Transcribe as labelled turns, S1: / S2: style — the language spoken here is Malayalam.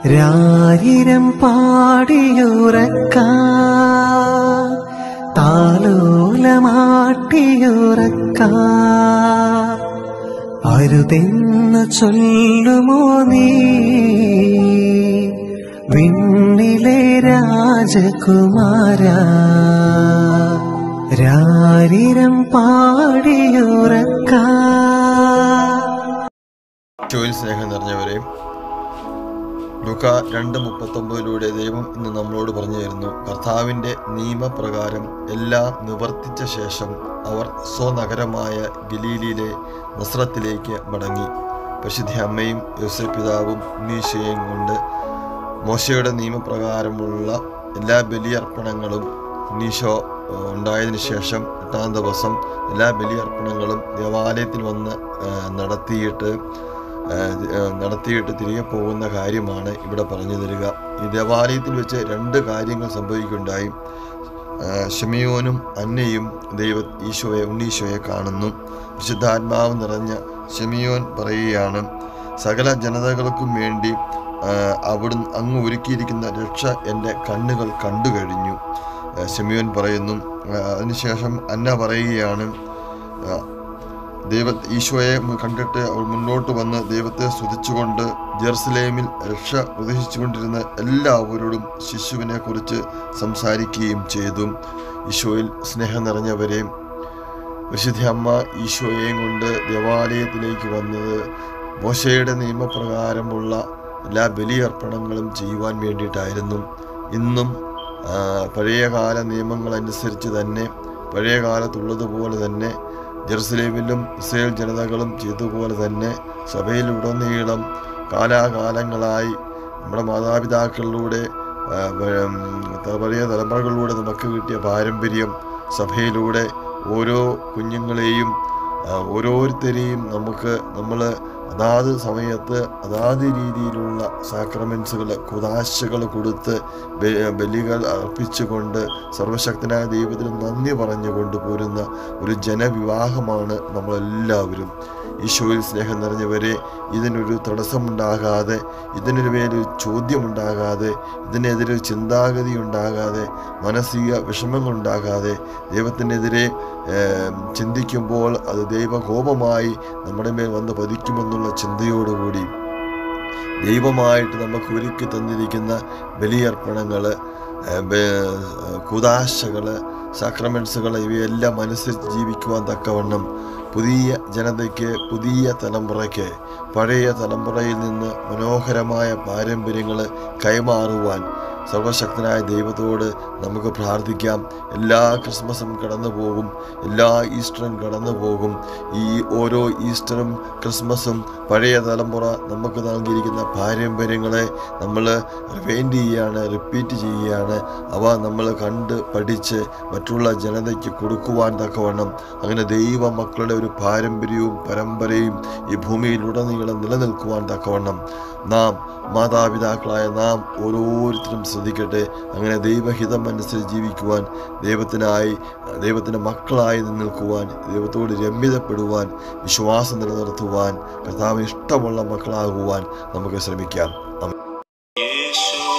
S1: രാരിരം പാടിയുറക്ക താലോലമാട്ടിയുറക്ക അരുതെന്ന് ചൊല്ലുമോ നീ വിണ്ണിലെ രാജകുമാര രാരിരം പാടിയുറക്ക
S2: ചോയിൽ സ്നേഹം നിറഞ്ഞവരെ ലുക്ക രണ്ട് മുപ്പത്തൊമ്പതിലൂടെ ദൈവം ഇന്ന് നമ്മളോട് പറഞ്ഞു തരുന്നു കർത്താവിൻ്റെ നിയമപ്രകാരം എല്ലാം നിവർത്തിച്ച ശേഷം അവർ സ്വനഗരമായ ഗലീലിയിലെ നസ്രത്തിലേക്ക് മടങ്ങി പരിശുദ്ധ അമ്മയും യോസഫ് പിതാവും ഉണ്ണീശയും കൊണ്ട് മോശയുടെ നിയമപ്രകാരമുള്ള എല്ലാ ബലിയർപ്പണങ്ങളും ഉണ്ണീശോ ഏഹ്, ഉണ്ടായതിനു ശേഷം എട്ടാം ദിവസം എല്ലാ ബലിയർപ്പണങ്ങളും ദേവാലയത്തിൽ വന്ന് ഏഹ്, നടത്തിയിട്ട് ഏഹ്, ഏഹ്, നടത്തിയിട്ട് തിരികെ പോകുന്ന കാര്യമാണ് ഇവിടെ പറഞ്ഞു തരിക ഈ ദേവാലയത്തിൽ വെച്ച് രണ്ട് കാര്യങ്ങൾ സംഭവിക്കുകയുണ്ടായി ഏഹ്, ഷെമിയോനും അന്നയും ദൈവ ഈശോയെ ഉണ്ണീശോയെ കാണുന്നു വിശുദ്ധാത്മാവ് നിറഞ്ഞ ഷെമിയോൻ പറയുകയാണ് സകല ജനതകൾക്കും വേണ്ടി ആഹ്, അവിടുന്ന് അങ്ങ് ഒരുക്കിയിരിക്കുന്ന രക്ഷ എൻ്റെ കണ്ണുകൾ കണ്ടു കഴിഞ്ഞു ആഹ്, ഷെമിയോൻ പറയുന്നു ആഹ്, അതിനുശേഷം അന്ന പറയുകയാണ് ആഹ്, ദൈവ ഈശോയെ മു- കണ്ടിട്ട് അവൾ മുന്നോട്ട് വന്ന് ദൈവത്തെ സ്തുതിച്ചുകൊണ്ട് ജെറുസലേമിൽ രക്ഷ പ്രതീക്ഷിച്ചുകൊണ്ടിരുന്ന എല്ലാവരോടും ശിശുവിനെ കുറിച്ച് സംസാരിക്കുകയും ചെയ്തു ഈശോയിൽ സ്നേഹം നിറഞ്ഞവരെ വിശുദ്ധ അമ്മ ഈശോയെയും കൊണ്ട് ദേവാലയത്തിലേക്ക് വന്നത് മോശയുടെ നിയമപ്രകാരമുള്ള എല്ലാ ബലിയർപ്പണങ്ങളും ചെയ്യുവാൻ വേണ്ടിയിട്ടായിരുന്നു ഇന്നും ആ, പഴയകാല നിയമങ്ങൾ അനുസരിച്ച് തന്നെ പഴയ കാലത്തുള്ളതുപോലെ തന്നെ ജെറുസലേമിലും ഇസ്രയേൽ ജനതകളും ചെയ്തതുപോലെ തന്നെ സഭയിലുടനീളം കാലാകാലങ്ങളായി നമ്മുടെ മാതാപിതാക്കളിലൂടെ ആ, വ- ഉം, ത- പഴയ തലമുറകളിലൂടെ നമുക്ക് കിട്ടിയ പാരമ്പര്യം സഭയിലൂടെ ഓരോ കുഞ്ഞുങ്ങളെയും ആ, ഓരോരുത്തരെയും നമുക്ക് നമ്മൾ അതാത് സമയത്ത് അതാത് രീതിയിലുള്ള സാക്രമെൻസുകൾ കുതാശകൾ കൊടുത്ത് ബ- ബലികൾ അർപ്പിച്ചുകൊണ്ട് സർവശക്തനായ ദൈവത്തിന് നന്ദി പറഞ്ഞുകൊണ്ട് പോരുന്ന ഒരു ജനവിവാഹമാണ് നമ്മളെല്ലാവരും ഈശോയിൽ സ്നേഹം നിറഞ്ഞവരെ ഇതിനൊരു തടസ്സമുണ്ടാകാതെ ഇതിനൊരു മേലൊരു ചോദ്യമുണ്ടാകാതെ ഇതിനെതിരെ ഒരു ചിന്താഗതി ഉണ്ടാകാതെ മാനസിക വിഷമങ്ങളുണ്ടാകാതെ ദൈവത്തിനെതിരെ ഏം, ചിന്തിക്കുമ്പോൾ അത് ദൈവകോപമായി നമ്മുടെ മേൽ വന്ന് പതിക്കുമെന്നുള്ള ചിന്തയോടുകൂടി ദൈവമായിട്ട് നമുക്ക് ഒരുക്കി തന്നിരിക്കുന്ന ബലിയർപ്പണങ്ങൾ കുതാശകൾ സാക്രമെൻസുകൾ ഇവയെല്ലാം അനുസരിച്ച് ജീവിക്കുവാൻ തക്കവണ്ണം പുതിയ ജനതയ്ക്ക് പുതിയ തലമുറയ്ക്ക് പഴയ തലമുറയിൽ നിന്ന് മനോഹരമായ പാരമ്പര്യങ്ങൾ കൈമാറുവാൻ സർവശക്തനായ ദൈവത്തോട് നമുക്ക് പ്രാർത്ഥിക്കാം എല്ലാ ക്രിസ്മസും കടന്നു പോകും എല്ലാ ഈസ്റ്ററും കടന്നു പോകും ഈ ഓരോ ഈസ്റ്ററും ക്രിസ്മസും പഴയ തലമുറ നമുക്ക് നൽകിയിരിക്കുന്ന പാരമ്പര്യങ്ങളെ നമ്മൾ റിവൈൻഡ് ചെയ്യുകയാണ് റിപ്പീറ്റ് ചെയ്യുകയാണ് അവ നമ്മൾ കണ്ട് പഠിച്ച് മറ്റുള്ള ജനതയ്ക്ക് കൊടുക്കുവാൻ തക്കവണ്ണം അങ്ങനെ ദൈവ മക്കളുടെ ഒരു പാരമ്പര്യവും പരമ്പരയും ഈ ഭൂമിയിലുടനീളം നിലനിൽക്കുവാൻ തക്കവണ്ണം നാം മാതാപിതാക്കളായ നാം ഓരോരുത്തരും ശ്രദ്ധിക്കട്ടെ അങ്ങനെ ദൈവഹിതം അനുസരിച്ച് ജീവിക്കുവാൻ ദൈവത്തിനായി ദൈവത്തിൻ്റെ മക്കളായി നിൽക്കുവാൻ ദൈവത്തോട് രമ്യതപ്പെടുവാൻ വിശ്വാസം നിലനിർത്തുവാൻ കർത്താവിന് ഇഷ്ടമുള്ള മക്കളാകുവാൻ നമുക്ക് ശ്രമിക്കാം ആമേൻ.
S3: യേശു